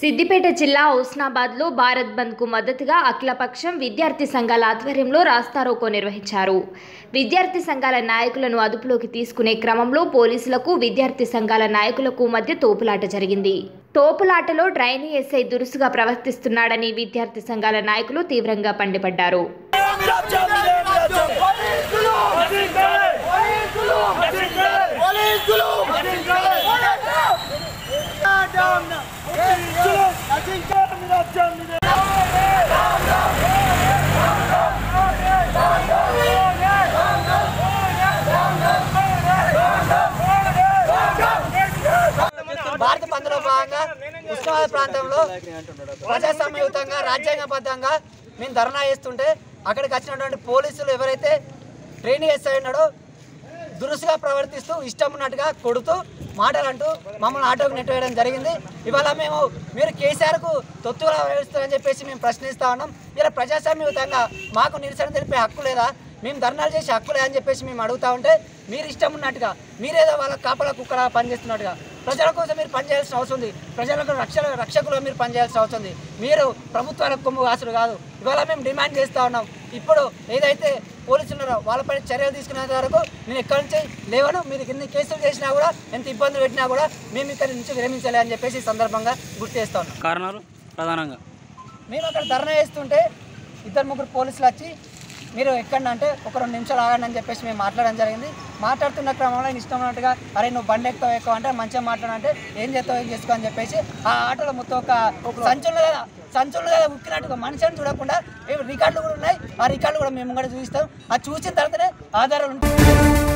సిద్దిపేట జిల్లా హుస్నాబాద్లో భారత్ బంద్కు మద్దతుగా అఖిలపక్షం విద్యార్థి సంఘాల ఆధ్వర్యంలో రాస్తారోకో నిర్వహించారు విద్యార్థి సంఘాల నాయకులను అదుపులోకి తీసుకునే క్రమంలో పోలీసులకు విద్యార్థి సంఘాల నాయకులకు మధ్య తోపులాట జరిగింది తోపులాటలో ట్రైనీ ఎస్ఐ దురుసుగా ప్రవర్తిస్తున్నాడని విద్యార్థి సంఘాల నాయకులు తీవ్రంగా మండిపడ్డారు భారత బంద్లో భాగంగా ఉస్మానాబాద్ ప్రాంతంలో ప్రజాస్వామ్యయుతంగా రాజ్యాంగబద్ధంగా మేము ధర్నా చేస్తుంటే అక్కడికి వచ్చినటువంటి పోలీసులు ఎవరైతే ట్రైనింగ్ ఎస్ఐ ఉన్నాడో దురుసుగా ప్రవర్తిస్తూ ఇష్టం ఉన్నట్టుగా కొడుతూ మాటలు అంటూ మమ్మల్ని ఆటోకి నెట్టవేయడం జరిగింది ఇవాళ మేము మీరు కేసీఆర్కు తొత్తుగా వ్యవహరిస్తారని చెప్పేసి మేము ప్రశ్నిస్తా ఉన్నాం ఇలా ప్రజాస్వామ్యయుతంగా మాకు నిరసన తెలిపే హక్కు లేదా మేము ధర్నాలు చేసే హక్కు లేదని చెప్పేసి మేము అడుగుతా ఉంటే మీరు ఇష్టం ఉన్నట్టుగా మీరేదో వాళ్ళ కాపలా కుక్కలా పనిచేస్తున్నట్టుగా ప్రజల కోసం మీరు పనిచేయాల్సిన అవసరం ఉంది ప్రజలకు రక్షణ రక్షకులుగా మీరు పనిచేయాల్సిన అవసరం ఉంది మీరు ప్రభుత్వాలకు కొమ్ము వాసులు కాదు ఇవాళ మేము డిమాండ్ చేస్తూ ఉన్నాం ఇప్పుడు ఏదైతే పోలీసులు ఉన్నారో వాళ్ళపై చర్యలు తీసుకునేంత వరకు నేను ఎక్కడి నుంచి లేవను మీరు ఎన్ని కేసులు చేసినా కూడా ఎంత ఇబ్బందులు పెట్టినా కూడా మేము ఇక్కడి నుంచి విరమించాలి అని చెప్పేసి ఈ సందర్భంగా గుర్తు చేస్తా ఉన్నాం కారణాలు ప్రధానంగా మేము అక్కడ ధర్నా చేస్తుంటే ఇద్దరు ముగ్గురు పోలీసులు వచ్చి మీరు ఎక్కడ అంటే ఒక రెండు నిమిషాలు ఆగండి అని చెప్పేసి మేము మాట్లాడడం జరిగింది మాట్లాడుతున్న క్రమంలో నేను ఇష్టం ఉన్నట్టుగా అరే నువ్వు బండి ఎక్కువ ఎక్కువ అంటే మంచిగా మాట్లాడంటే ఏం చేస్తావు ఏం చేసుకో అని చెప్పేసి ఆ ఆటోలో మొత్తం ఒక సంచులు కదా సంచులు కదా ఉక్కినట్టుగా మనిషిని చూడకుండా ఏ రికార్డులు కూడా ఉన్నాయి ఆ రికార్డులు కూడా మేము కూడా చూపిస్తాం అది చూసిన తర్వాతనే ఆధారాలు ఉంటాయి